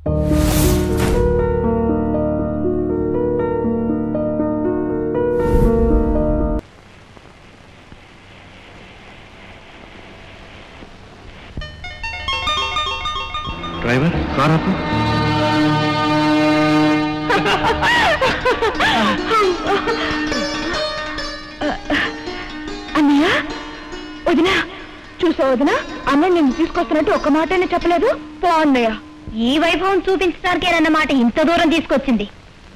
Driver car ఆపు అన్నయ్య వదినా చూసా వదినా అన్నయ్య నిన్ను తీసుకొస్తున్నట్టు ఒక్క మాటనే చెప్పలేదు పో అన్నయ్య ఈ వైభవం చూపించడానికేనన్నమాట ఇంత దూరం తీసుకొచ్చింది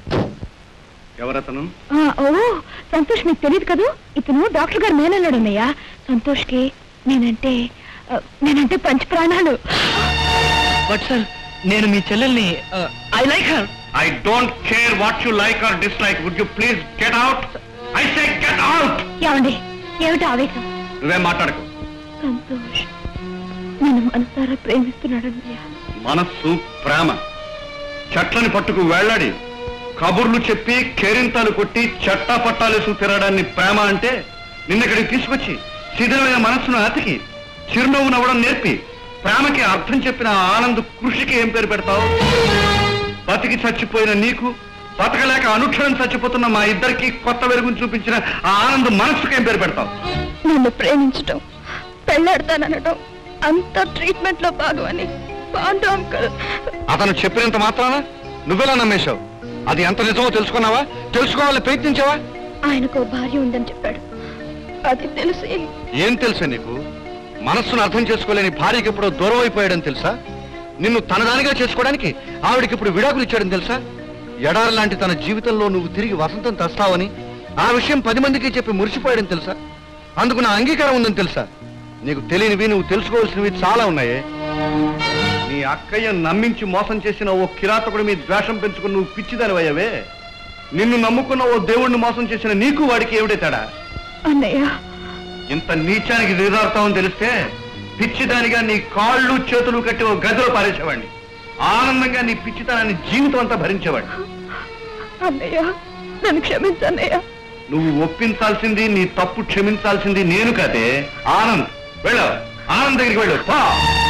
ఎవరతను ఆ, ఓ సంతోష్ మీకు తెలియదు కదూ ఇతను డాక్టర్ గారు మేనన్నాడు అన్నయ్య సంతోష్కి నేనంటే ఆ, నేనంటే పంచ ప్రాణాలు బట్ సార్ నేను మీ చెల్లెల్ని I like her I don't care what you like or dislike would you please get out I say get out ఏమండి ఏమిటి ఆవేశం నువ్వేం మాట్లాడకు సంతోష్ నేను మనసారా ప్రేమిస్తున్నాడు అన్నయ్య మనస్సు ప్రేమ చెట్లని పట్టుకు వెళ్ళాడి కబుర్లు చెప్పి కేరింతలు కొట్టి చట్టా పట్టాలేసు తిరగడాన్ని ప్రేమ అంటే నిన్నక్కడికి తీసుకొచ్చి శిథిలమైన మనస్సును అతికి చిరునవ్వు నవ్వడం నేర్పి ప్రేమకి అర్థం చెప్పిన ఆ ఆనంద్ కృషికి ఏం పేరు పెడతావు బతికి చచ్చిపోయిన నీకు బతకలేక అనుక్షణం చచ్చిపోతున్న మా ఇద్దరికి కొత్త వెలుగును చూపించిన ఆ ఆనంద్ మనస్సుకి ఏం పేరు పెడతావు నన్ను ప్రేమించడం పెళ్ళాడతాననడం అంత ట్రీట్మెంట్ లో భాగం అని పాండు అంకల్ అతను చెప్పినంత మాత్రాన నువ్వెలా నమ్మేశావు అది ఎంత నిజమో తెలుసుకున్నావా తెలుసుకోవాలని ప్రయత్నించావా ఆయనకు భార్య ఉందని చెప్పాడు అది తెలిసి ఏం తెలుసా నీకు మనస్సును అర్థం చేసుకోలేని భార్యకి ఇప్పుడు దూరం అయిపోయాడని తెలుసా నిన్ను తనదానిగా చేసుకోవడానికి ఆవిడకి ఇప్పుడు విడాకులు ఇచ్చాడని తెలుసా ఎడారి లాంటి తన జీవితంలో నువ్వు తిరిగి వసంతం తెస్తావని ఆ విషయం పది మందికి చెప్పి మురిసిపోయాడని తెలుసా అందుకు నా అంగీకారం ఉందని తెలుసా నీకు తెలియనివి నువ్వు తెలుసుకోవాల్సినవి చాలా ఉన్నాయే నీ అక్కయ్య నమ్మించి మోసం చేసిన ఓ కిరాతకుడి మీద ద్వేషం పెంచుకుని నువ్వు పిచ్చిదానివయ్యవే నిన్ను నమ్ముకున్న ఓ దేవుణ్ణి మోసం చేసిన నీకు వాడికి ఏమిటే తేడా అన్నయ్య ఇంత నీచానికి దిగజారుతామని తెలిస్తే పిచ్చిదానిగా నీ కాళ్ళు చేతులు కట్టి ఓ గదిలో పారేసేవాడిని ఆనందంగా నీ పిచ్చితనాన్ని జీవితం అంతా భరించేవాడిని అన్నయ్య నన్ను క్షమించన్నయ్య నువ్వు ఒప్పించాల్సింది నీ తప్పు క్షమించాల్సింది నేను కాదే ఆనంద్ వెళ్ళు ఆనంద్ దగ్గరికి వెళ్ళు పో.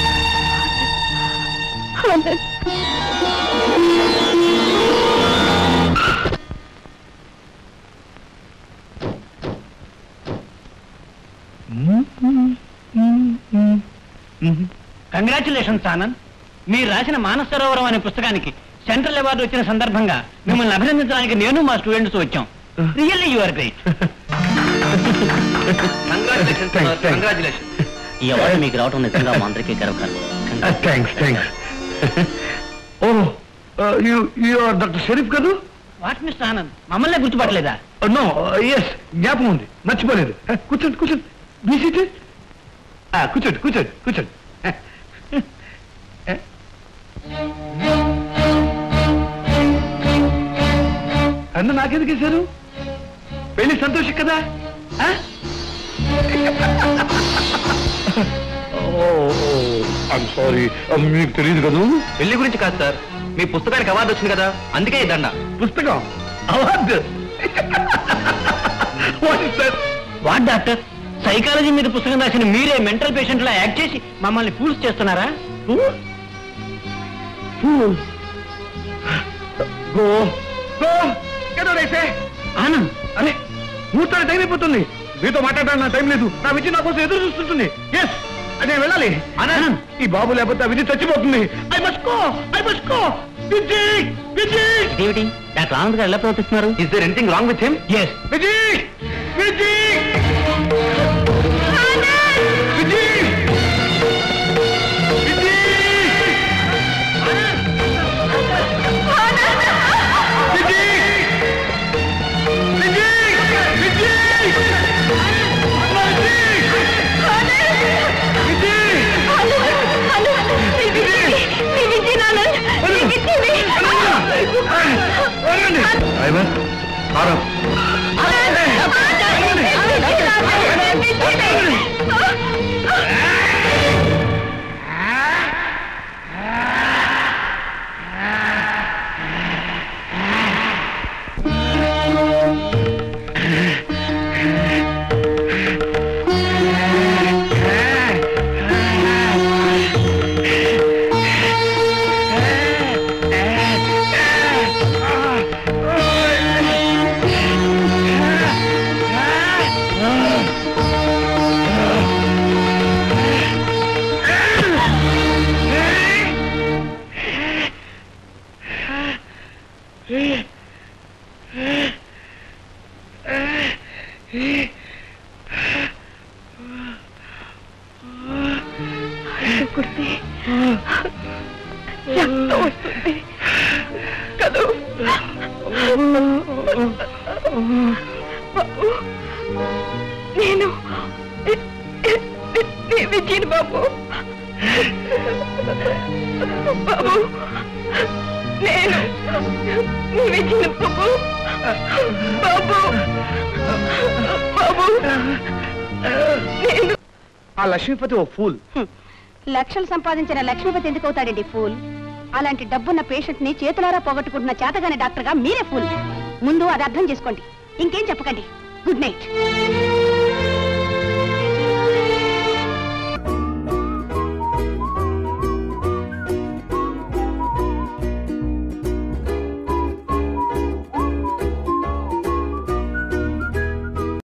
ఆనంద్ కంగ్రాచులేషన్స్ ఆనంద్ మీరు రాసిన మానస సరోవరం అనే పుస్తకానికి సెంట్రల్ అవార్డు వచ్చిన సందర్భంగా మిమ్మల్ని అభినందించడానికి నేను మా స్టూడెంట్స్ వచ్చాం రియల్లీ యు ఆర్ గ్రేట్ ఈ అవార్డు మీకు రావడం నిజంగా మా అందరికీ గర్వకారణం thanks thanks oh you are doctor Sharif కదూ వాట్ మిస్టర్ ఆనంద్ మమ్మల్ని గుర్తుపట్టలేదా నో ఎస్ జ్ఞాపకం ఉంది మర్చిపోలేదు Eh, కూర్చోండి కూర్చోండి మీ సీట్ కూర్చోండి కూర్చోండి కూర్చోండి Eh, eh. అన్న నాకెందుకు వేశారు పెళ్లి సంతోషం కదా సారీ మీకు తెలియదు కదా పెళ్లి గురించి కాదు సార్ మీ పుస్తకానికి అవార్డు వచ్చింది కదా అందుకే ఈ దండ పుస్తకం award what is that what doctor psychology మీద పుస్తకం రాసిన మీరే మెంటల్ పేషెంట్ లా యాక్ట్ చేసి మమ్మల్ని ఫూల్స్ చేస్తున్నారా గో గో ఏదో రేసే ఆనంద్ అరే ముహూర్తానికి టైం అయిపోతుంది మీతో మాట్లాడడానికి నా టైం లేదు నా విద్య నా కోసం ఎదురు చూస్తుంటుంది ఎస్ అదే వెళ్ళాలి ఆనంద్ ఈ బాబు లేకపోతే ఆ విద్య చచ్చిపోతుంది I must go I must go Vijay Vijay ఏమిటి డాక్టర్ ఆనంద్ గారు ఎలా ప్రవర్తిస్తున్నారు is there anything wrong with him yes Vijay Vijay Vijay driver కారం కుడితే రక్తం వస్తుంది కదూ బాబు నేను విజయన్ బాబు బాబు నేను విజయన్ బాబు బాబు బాబు నేను ఆ లక్ష్మీపతి ఓ ఫూల్ లక్షలు సంపాదించిన లక్ష్మీపతి ఎందుకు అవుతాడండి ఫూల్ అలాంటి డబ్బున్న పేషెంట్ ని చేతులారా పోగొట్టుకుంటున్న చేతగాని డాక్టర్ గా మీరే ఫూల్ ముందు అది అర్థం చేసుకోండి ఇంకేం చెప్పకండి గుడ్ నైట్